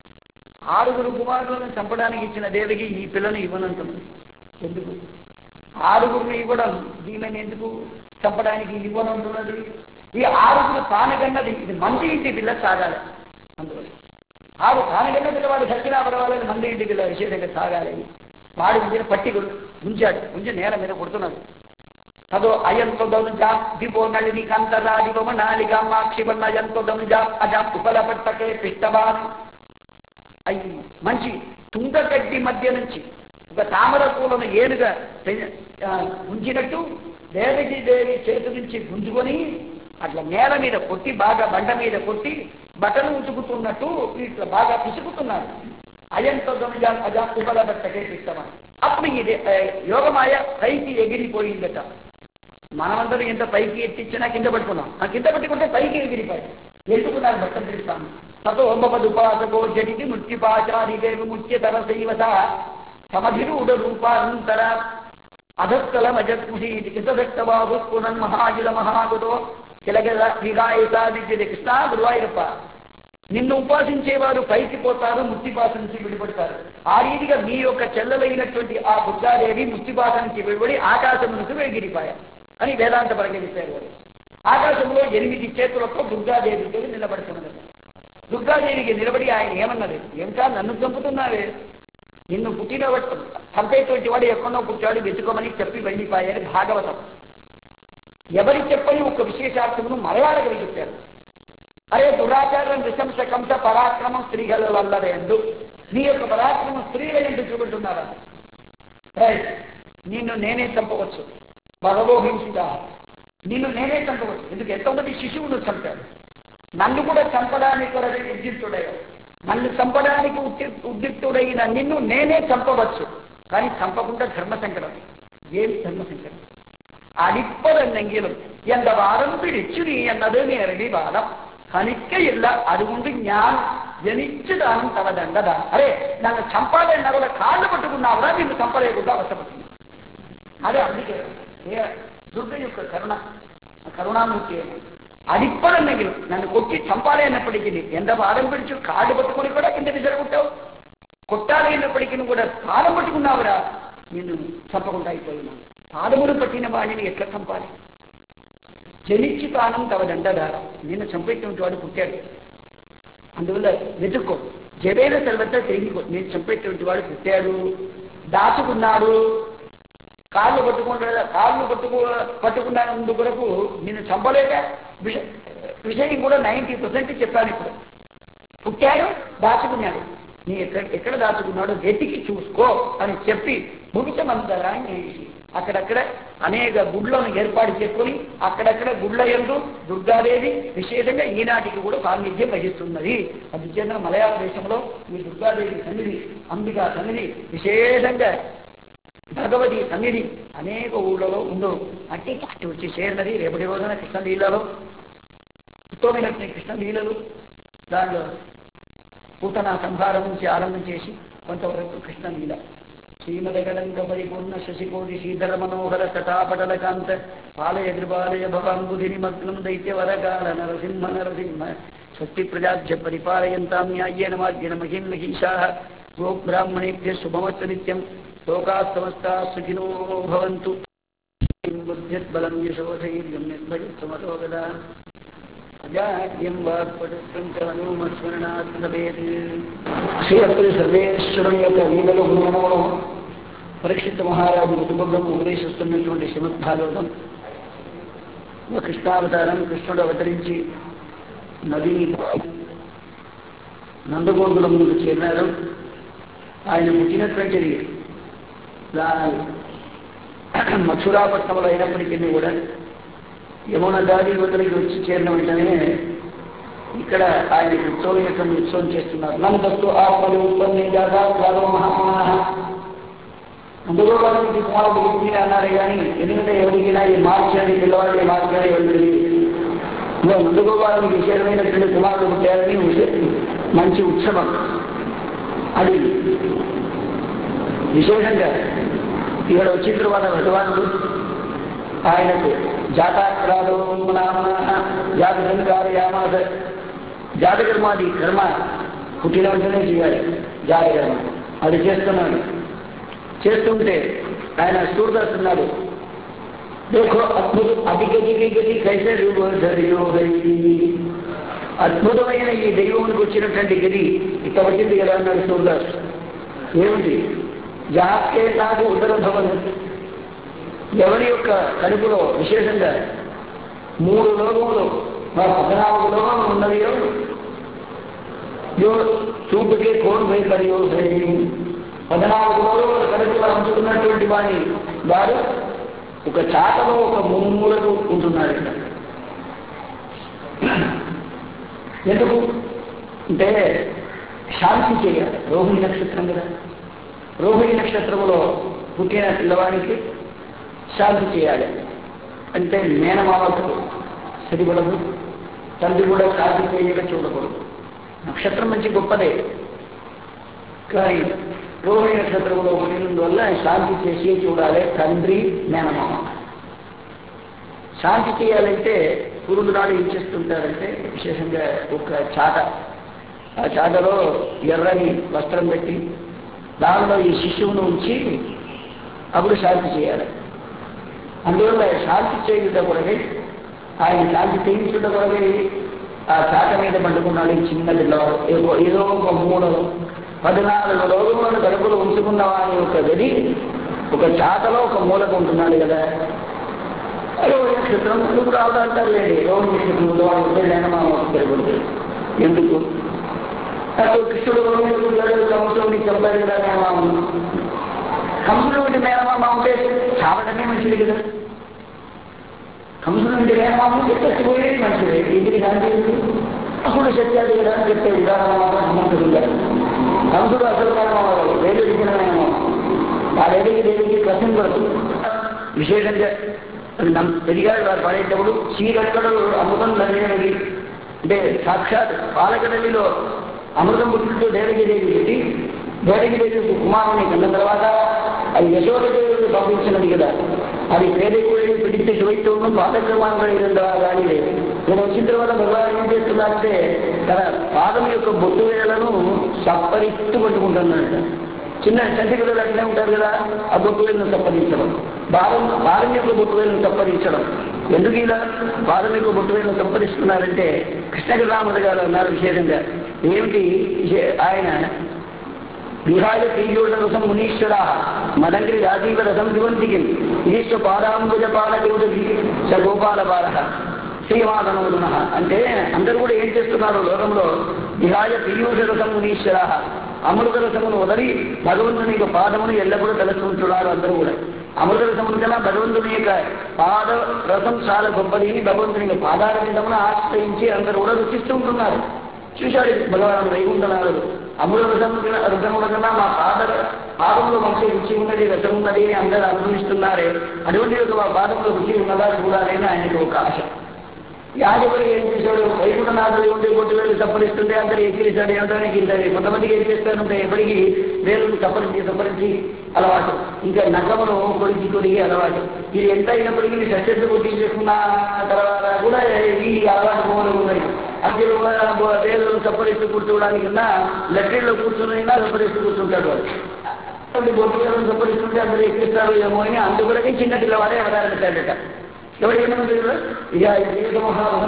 ఆరుగురు కుమారులను చంపడానికి ఇచ్చిన దేవికి ఈ పిల్లను ఇవ్వనంటుంది ఎందుకు ఆరుగురిని ఇవ్వడం దీమెని ఎందుకు చంపడానికి ఇవ్వనుంటున్నది ఈ ఆరుగురు తానగన్నది ఇది మంది ఇంటి పిల్ల సాగాలి అందులో ఆరు తానగన్న పిల్లవాడు సత్యనా పర్వాలేదు మంది ఇంటి పిల్ల విశేషంగా సాగాలి వాడి ముందు పట్టి ఉంచాడు ఉంచి నేల మీద కొడుతున్నాడు అదో అయంతో దనుజా దిపో నళిని కంతరా దివమ నాలిగా మాక్షివన్న అయంతో దనుజా అజా ఉపలపట్టకే పిష్టవాన్ అయి మంచి తుంగగడ్డి మధ్య నుంచి ఒక తామర పూలను ఏనుగా తె- ఆ, ఉంచినట్టు దేవకి దేవి చేతి నుంచి గుంజుకొని అట్లా నేల మీద కొట్టి బాగా బండ మీద కొట్టి బట్టలు ఉతుకుతున్నట్టు ఇట్లా బాగా పిసుకుతున్నాడు అయంతో దనుజా అజా ఉపలపట్టకే పిష్టవాన్ అప్పుడు ఇది ఆ, యోగమాయ పైకి ఎగిరిపోయిందట మనమందరం ఎంత పైకి ఎత్తిచ్చినా కింద పట్టుకున్నాం ఆ కింద పట్టుకుంటే పైకి ఎగిరిపోయి ఎందుకు నాకు భక్తం తెలుస్తాను తతో ఉపపదుపాసకో జడికి మృత్యుపాచారి దేవి ముఖ్యతర శైవత సమధిరూఢ రూపాంతర అధస్థల మజత్ముషి కితదక్తబాబు పునన్ మహాజుల మహాగుతో కిలగల విగాయసాదిత్యది కృష్ణ గురువాయూరప్ప నిన్ను ఉపాసించేవారు పైకి పోతారు ముక్తిపాస నుంచి విడిపడతారు ఆ రీతిగా మీ యొక్క చెల్లెలైనటువంటి ఆ దుర్గాదేవి ముక్తిపాస నుంచి విడిపడి ఆకాశం నుంచి ఎగిరిపోయారు అని వేదాంత పరంగా చెప్పారు వారు ఆకాశంలో ఎనిమిది చేతులతో దుర్గాదేవితో నిలబడుతున్నది దుర్గాదేవికి నిలబడి ఆయన ఏమన్నది ఇంకా నన్ను చంపుతున్నావే నిన్ను పుట్టిన చంపేటువంటి వాడు ఎక్కడో పుట్టాడు వెతుకోమని చెప్పి వెళ్ళిపోయారు భాగవతం ఎవరి చెప్పని ఒక విశేషార్థమును మలయాళకవి చెప్పారు అరే దురాచారం విశంసకంత పరాక్రమం స్త్రీల వల్లరేందు నీ యొక్క పరాక్రమం స్త్రీల ఎందుకు చూపెట్టున్నారా రైట్ నిన్ను నేనే చంపవచ్చు భగవో హింసిత నిన్ను నేనే చంపవచ్చు ఎందుకు ఎంతమంది శిశువును చంపాడు నన్ను కూడా చంపడానికి కొరకు ఉద్యుక్తుడయ్యాడు నన్ను చంపడానికి ఉద్ది- ఉద్యుక్తుడైన నిన్ను నేనే చంపవచ్చు కానీ చంపకుండా ధర్మ సంకటం ఏం ధర్మ సంకటం അടിപ്പതെന്നെങ്കിലും എന്റെ വാദം പിടിച്ചു നീ എന്നത് നേരടി വാദം കണിക്കയില്ല അതുകൊണ്ട് ഞാൻ ജനിച്ചതാണ് തവതണ്ടതാണ് അതെ ഞങ്ങൾ చంపాలి వాళ్ళ కాళ్ళు పట్టుకున్నావురా నిన్ను చంపలేకుండా అవసరపడుతుంది అదే అందుకే ఏ దుర్గ యొక్క కరుణ ఆ కరుణామూర్తి అయిన అడిప్పదన్నగిలు నన్ను కొట్టి చంపాలి అన్నప్పటికీ ఎంత వాదం పిడిచి కాళ్ళు పట్టుకుని కూడా కింద విసరగొట్టావు కొట్టాలి అన్నప్పటికీ కూడా పాదం పట్టుకున్నావురా నిన్ను చంపకుండా అయిపోయినా పాదములు పట్టిన వాడిని ఎట్లా చంపాలి జనిచ్చి తానం తవ దండధారం నిన్ను చంపేటువంటి వాడు పుట్టాడు అందువల్ల వెతుక్కో జవేన తర్వాత తిరిగికో నేను చంపేటువంటి వాడు పుట్టాడు దాచుకున్నాడు కాళ్ళు పట్టుకుంటా కాళ్ళు పట్టుకు పట్టుకున్నందు కొరకు నిన్ను చంపలేక విష విషయం కూడా నైంటీ పర్సెంట్ చెప్పాను ఇప్పుడు పుట్టాడు దాచుకున్నాడు నీ ఎక్కడ ఎక్కడ దాచుకున్నాడో వెతికి చూసుకో అని చెప్పి భూమితమంతరాన్ని వేసి అక్కడక్కడ అనేక గుడ్లను ఏర్పాటు చేసుకొని అక్కడక్కడ గుడ్ల ఎందు దుర్గాదేవి విశేషంగా ఈనాటికి కూడా సాన్నిధ్యం వహిస్తున్నది అందుచేత మలయాళ దేశంలో ఈ దుర్గాదేవి సన్నిధి అంబికా సన్నిధి విశేషంగా భగవతి సన్నిధి అనేక ఊళ్ళలో ఉండవు అంటే అటు వచ్చి చేరినది రేపటి రోజున కృష్ణ లీలలో ఉత్తమైనటువంటి కృష్ణ లీలలు దానిలో పూతన సంహారం నుంచి ఆరంభం చేసి కొంతవరకు కృష్ణ లీల శ్రీమదగడంక పరిపూర్ణ శశికోటి శ్రీధర మనోహర కటాపటల కాంత పాలయ కృపాలయ భవాంబుధి నిమగ్నం దైత్యవరకాల నరసింహ నరసింహ స్వస్తి ప్రజాభ్య పరిపాలయంతాం న్యాయేన మార్గేణ మహిం మహిషా గో బ్రాహ్మణేభ్య శుభమస్తు నిత్యం లోకా సమస్తా సుఖినో భవంతు బుద్ధ్యద్బలం యశోధైర్యం నిర్భయత్వమతోగదా అజాడ్యం వాక్పటుత్వం చ హనుమస్మరణాత్ భవేత్ శ్రీహరి సర్వేశ్వరం యొక్క లీలలో గుణమనములు పరీక్షిత మహారాజు కుటుంబం ఉపదేశిస్తున్నటువంటి శ్రీమద్ భాగవతం ఒక కృష్ణావతారం కృష్ణుడు అవతరించి నదిని నందగోకులం ముందు చేరినారు ఆయన పుట్టినటువంటిది మథురాపట్నంలో అయినప్పటికీ కూడా యమున దారి యువతలకి వచ్చి చేరిన వెంటనే ఇక్కడ ఆయన ఉత్సవం యొక్క ఉత్సవం చేస్తున్నారు నందస్తు ఆత్మలు ఉత్పన్నం జాతాలో మహామహ అందులో వాళ్ళకి కుమారుడు పుట్టిన అన్నారు కానీ ఎందుకంటే ఎవరికైనా ఈ మార్చాలి పిల్లవాడిని మార్చాలి ఎవరికి ముందుకు వాళ్ళకి విశేషమైనటువంటి కుమారుడు పుట్టారని విశే- మంచి ఉత్సవం అది విశేషంగా ఇక్కడ వచ్చిన తర్వాత భగవానుడు ఆయనకు జాతాక్రాదో నామ జాతకంకారయామాస జాతకర్మాది కర్మ పుట్టిన వెంటనే చేయాలి జాతకర్మ అది చేస్తున్నాడు చేస్తుంటే ఆయన సూర్యదస్తున్నాడు देखो అద్భుత అధిక గతి కైసే రూపధరియో అద్భుతమైన ఈ దైవంకి వచ్చినటువంటి గది ఇట్లా వచ్చింది కదా అన్నాడు సూర్దాస్ ఏమిటి జాకే నాకు ఉదర భవన్ ఎవరి యొక్క కడుపులో విశేషంగా మూడు లోకములు మా పద్నాలుగు లోకములు ఉన్నవియో యో చూపుకే కోన్ వైఖరియో పద్నాలుగు లోకముల కడుపులో ఉంచుకున్నటువంటి వాని వారు ఒక చాటలో ఒక మూలకు ఉంటున్నారు ఇక్కడ ఎందుకు అంటే శాంతి చేయాలి రోహిణి నక్షత్రం కదా రోహిణి నక్షత్రంలో పుట్టిన పిల్లవాడికి శాంతి చేయాలి అంటే మేనమావకు సరిపడదు తండ్రి కూడా శాంతి చేయక చూడకూడదు నక్షత్రం మంచి గొప్పదే కానీ రోహిణి నక్షత్రంలో పుట్టినందువల్ల శాంతి చేసి చూడాలి తండ్రి మేనమామ శాంతి చేయాలంటే పురుడు నాడు ఏం చేస్తుంటారంటే విశేషంగా ఒక చాట ఆ చాటలో ఎర్రని వస్త్రం పెట్టి దానిలో ఈ శిశువును ఉంచి అప్పుడు శాంతి చేయాలి అందువల్ల శాంతి చేయుట కొరకై ఆయన శాంతి చేయించుట కొరకై ఆ చాట మీద పండుకున్నాడు ఈ చిన్న పిల్లవాడు ఏదో ఏదో ఒక మూడు పద్నాలుగు రోజులను గడుపులు ఉంచుకున్న వారి యొక్క గది ఒక చాటలో ఒక మూలకు ఉంటున్నాడు కదా రోహిణి నక్షత్రం ఇప్పుడు రావడం అంటారు లేండి రోహిణి నక్షత్రంలో ఉంటే మేనమామ తిరుగుతుంది ఎందుకు అటు కృష్ణుడు రోహిణి కంసుడిని చంపాడు కదా మేనమామ కంసుడు వంటి మేనమామ ఉంటే చావడమే మంచిది కదా కంసుడు వంటి మేనమామ చచ్చిపోయేది మంచిది ఇంటికి శాంతి అప్పుడు సత్యాది కదా అని చెప్పే ఉదాహరణ మాత్రం హనుమంతుడు గారు కంసుడు అసలు మేనమామ వేలు ఇచ్చిన మేనమామ ఆ వేడికి దేవికి కష్టం పడుతుంది విశేషంగా పెరిగాడు వారు పాడేటప్పుడు చీరక్కడలు అమృతం నదినది అంటే సాక్షాత్ పాలకడలిలో అమృతం పుట్టినట్టు దేవగిదేవి పెట్టి దేవగిదేవి కుమారుని కన్న తర్వాత అది యశోదేవి పంపించినది కదా అది పేదకుడిని పిడితే శివైత్వం పాదక్రమాంగా ఇరుందా కానీ లేదు నేను వచ్చిన తర్వాత భగవాన్ ఏం చేస్తున్నారంటే తన పాదం యొక్క బొట్టు వేలను సప్పరిత్తు పట్టుకుంటున్నాడు చిన్న చంటి పిల్లలు అట్లే ఉంటారు కదా ఆ బొట్టు వేలను సంపదించడం బాలం బాలం యొక్క బొట్టు వేలను సంపదించడం ఎందుకు ఇలా బాలం యొక్క బొట్టు వేలను సంపదిస్తున్నారంటే కృష్ణగిరిరాముడు గారు అన్నారు విశేషంగా ఏమిటి ఆయన విహాయ పీయోడ రసం మునీశ్వర మదంగ్రి రాజీవ రసం దివంతికి ఈశ్వ పాదాంబుజ పాలదేవుడి స గోపాల బాల శ్రీమాధనవుడున అంటే అందరూ కూడా ఏం చేస్తున్నారు లోకంలో విహాయ పీయూష రసం మునీశ్వర అమృత రసమును వదలి భగవంతుని యొక్క పాదమును ఎల్లప్పుడూ తలచుకుంటున్నారు అందరూ కూడా అమృత రసమును కన్నా భగవంతుని యొక్క పాద రసం చాలా గొప్పది భగవంతుని యొక్క పాదాల విధమును ఆశ్రయించి అందరూ కూడా రుచిస్తూ ఉంటున్నారు చూశాడు భగవానుడు వైకుంఠనాథుడు అమృత రసం రసముల కన్నా మా పాద పాదంలో మంచి రుచి ఉన్నది రసం ఉన్నది అని అందరూ అనుభవిస్తున్నారే అటువంటి యొక్క మా పాదంలో రుచి ఉన్నదా చూడాలి అని ఆయనకు ఒక ఆశ యాజకుడు ఏం చేశాడు వైకుంఠనాథుడు ఉంటే కొట్టు వేలు తప్పరిస్తుంటే అందరు ఎక్కిరిస్తాడు ఏమిటానికి ఇంటాడు కొంతమందికి ఏం చేస్తారంటే ఎప్పటికీ వేలు తప్పరించి తప్పరించి అలవాటు ఇంకా నగమును కొడిచి కొడిగి అలవాటు ఇది ఎంత అయినప్పటికీ సత్యత కొట్టి చేసుకున్న తర్వాత కూడా ఈ అలవాటు పోవడం ఉన్నాయి అందులో వేలు తప్పరిస్తూ కూర్చోవడానికన్నా లెక్కల్లో కూర్చున్నైనా తప్పరిస్తూ కూర్చుంటాడు వాడు బొట్టు వేలు తప్పరిస్తుంటే అందరూ ఎక్కిస్తారు ఏమో అని అందుకొరకే చిన్న పిల్లవాడే అవతారించాడట ఎవరు ఏమన్నది ఇక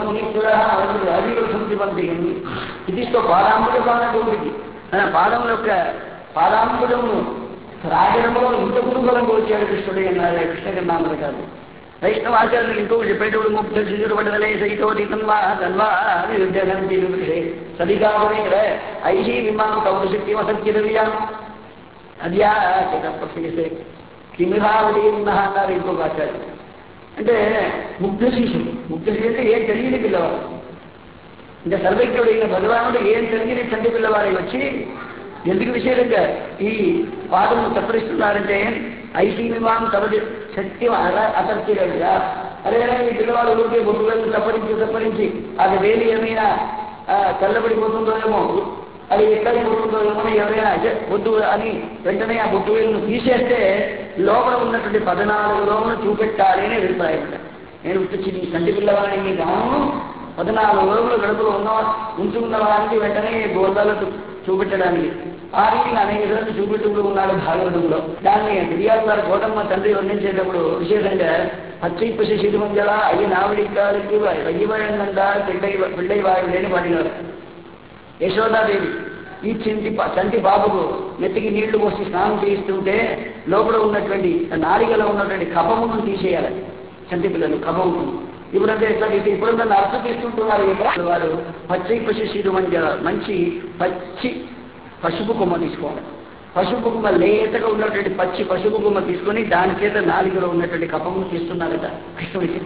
రాజీవ సంతి పంపింది ఇది పాదాంబుజ పాదగౌడికి ఆయన పాదం యొక్క పాదాంబుజము రాజడంలో ఇంత కుటుంబం వచ్చాడు కృష్ణుడు అన్నారు కృష్ణకర్ణామలు కాదు వైష్ణవ ఆచార్యులు ఇంకో చెప్పేటప్పుడు ముక్త శిశుడు పడదలే సైతోటి తన్వా తన్వా విద్యానంతి సదిగావనే ఐషీ విమానం కౌరు శక్తి వసత్యదవ్యాం అద్యా ప్రశ్నిస్తే కిమిహావతి అన్నారు ఇంకొక ఆచార్యులు అంటే ముగ్ధ శిశుడు ముగ్ధ శిశు అంటే ఏం తెలియని పిల్లవాడు అంటే సర్వజ్ఞుడైన భగవానుడు ఏం తెలియని తండ్రి పిల్లవాడి వచ్చి ఎందుకు విశేషంగా ఈ పాదము తప్పరిస్తున్నారంటే ఐసీమిమాం తమది సత్యం అలా అతర్చిగా అదే ఈ పిల్లవాడు ఊరికే బొట్టు వేలు తప్పరించి తప్పరించి అది వేలు ఏమైనా చల్లబడిపోతుందో ఏమో అది ఎక్కడికి పోతుందో ఏమో ఎవరైనా బొట్టు అని వెంటనే ఆ బొట్టు వేలును తీసేస్తే లోపల ఉన్నటువంటి పద్నాలుగు రోజులు చూపెట్టాలి అని అభిప్రాయం నేను వచ్చి నీ సంటి పిల్లవాడిని గాను పద్నాలుగు రోజులు గడుపులో ఉన్న ఉంచుకున్న వారికి వెంటనే గోదాలకు చూపెట్టడానికి ఆ రీతిగా అనేక సార్లు చూపెట్టుకుంటూ ఉన్నాడు భాగవతంలో దాన్ని మిరియాల గారు కోటమ్మ తండ్రి వర్ణించేటప్పుడు విశేషంగా పచ్చిప్పు శిశిరు మంజల అయ్యి నావిడికారికి వయ్యవయంగా పిల్లై పిల్లై వారు లేని పాడినారు యశోదాదేవి ఈ చింటి ప- చంటి బాబుకు నెత్తికి నీళ్లు పోసి స్నానం చేయిస్తుంటే లోపల ఉన్నటువంటి నాలికలో ఉన్నటువంటి కపమును తీసేయాలి చంటి పిల్లలు కపం ఉంటుంది ఇప్పుడంటే ఎట్లా తీసి ఇప్పుడంతా నర్సు తీసుకుంటున్నారు ఇక్కడ వారు పచ్చి పశుశీలు మంచి మంచి పచ్చి పసుపు కొమ్మ తీసుకోవాలి పసుపు కొమ్మ లేతగా ఉన్నటువంటి పచ్చి పసుపు కొమ్మ తీసుకొని దాని చేత నాలుగులో ఉన్నటువంటి కపమును తీస్తున్నారట కృష్ణుడికి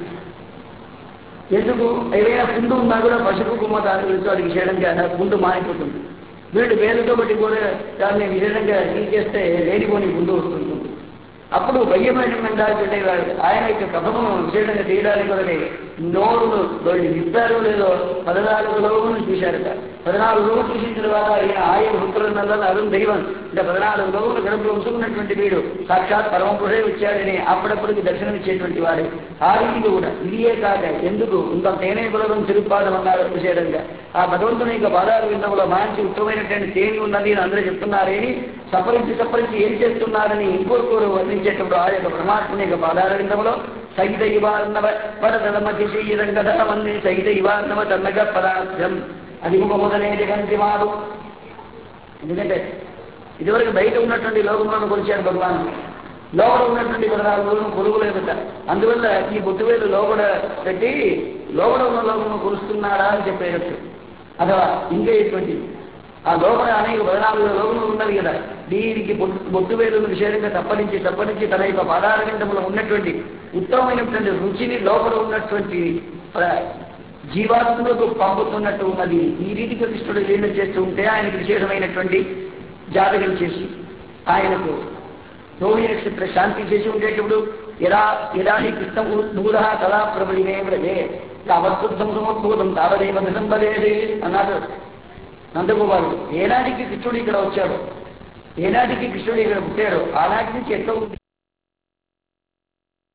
ఎందుకు ఏదైనా పుండు ఉన్నా కూడా పసుపు కుమ్మ దాని వాడికి చేయడంగా పుండు మారిపోతుంది వీళ్ళు వేలుతో బట్టి కూడా దాన్ని విశేషంగా తీసేస్తే లేనిపోని పుండు వస్తుంటుంది అప్పుడు భయ్యమైన మెండాల్సి ఆయన యొక్క కథను విశేషంగా తీయడానికి కూడా నోరును వాళ్ళు విప్పారో లేదో పద్నాలుగు లోగును చూశారట పద్నాలుగు లోగు చూసిన తర్వాత ఆయన ఆయన పుత్రుల అరుణ్ దైవం అంటే పద్నాలుగు లోగులు గడుపులో ఉంచుకున్నటువంటి వీడు సాక్షాత్ పరమపురుషే వచ్చాడని అప్పుడప్పుడుకి దర్శనం ఇచ్చేటువంటి వాడు ఆ రీతిగా కూడా ఇదియే కాక ఎందుకు ఇంకా తేనె కులగం తిరుపాదం అన్నారు విశేషంగా ఆ భగవంతుని యొక్క పాదాలు విందంలో మంచి ఉత్తమమైనటువంటి తేనె ఉన్నది అని అందరూ చెప్తున్నారని సపరించి సపరించి ఏం చేస్తున్నారని ఇంకొకరు వర్ణించేటప్పుడు ఆ యొక్క పరమాత్మని యొక్క పాదాల విందంలో సహిత ఇవాన్నవ పరదమతి శ్రీరంగధనమన్ని సహిత ఇవాన్నవ తన్నగ పదార్థం అది మొదలనే జగంతి మారు ఎందుకంటే ఇదివరకు బయట ఉన్నటువంటి లోకంలో కొలిచాడు భగవాన్ లోపల ఉన్నటువంటి పదనాలుగు కొలుగులు ఎదుట అందువల్ల ఈ బొట్టువేలు లోపల పెట్టి లోపల ఉన్న లోకము కొలుస్తున్నాడా అని చెప్పేటట్టు అథవా ఇంకా ఎటువంటి ఆ లోపల అనేక పదనాలుగు లోకములు ఉన్నది కదా దీనికి బొట్టు బొట్టు వేలును విశేషంగా తప్పనించి తప్పనించి తన యొక్క పదార్థంలో ఉన్నటువంటి ఉత్తమమైనటువంటి రుచిని లోపల ఉన్నటువంటి ప్ర- జీవాత్మలకు పంపుతున్నట్టు ఉన్నది ఈ రీతిగా కృష్ణుడు లీల చేస్తూ ఉంటే ఆయనకు విశేషమైనటువంటి జాతకం చేసి ఆయనకు రోహిణి నక్షత్ర శాంతి చేసి ఉండేటప్పుడు ఎరా ఎరా హి కృష్ణ దూర కళా ప్రబలినే వ్రజే తావత్కృతం సముద్భూతం తావదేవ నిసంబదేది అన్నాడు నందగోపాలుడు ఏనాటికి కృష్ణుడు ఇక్కడ వచ్చాడు ఏనాటికి కృష్ణుడు ఇక్కడ పుట్టాడు ఆనాటి నుంచి ఎట్లా ఉంది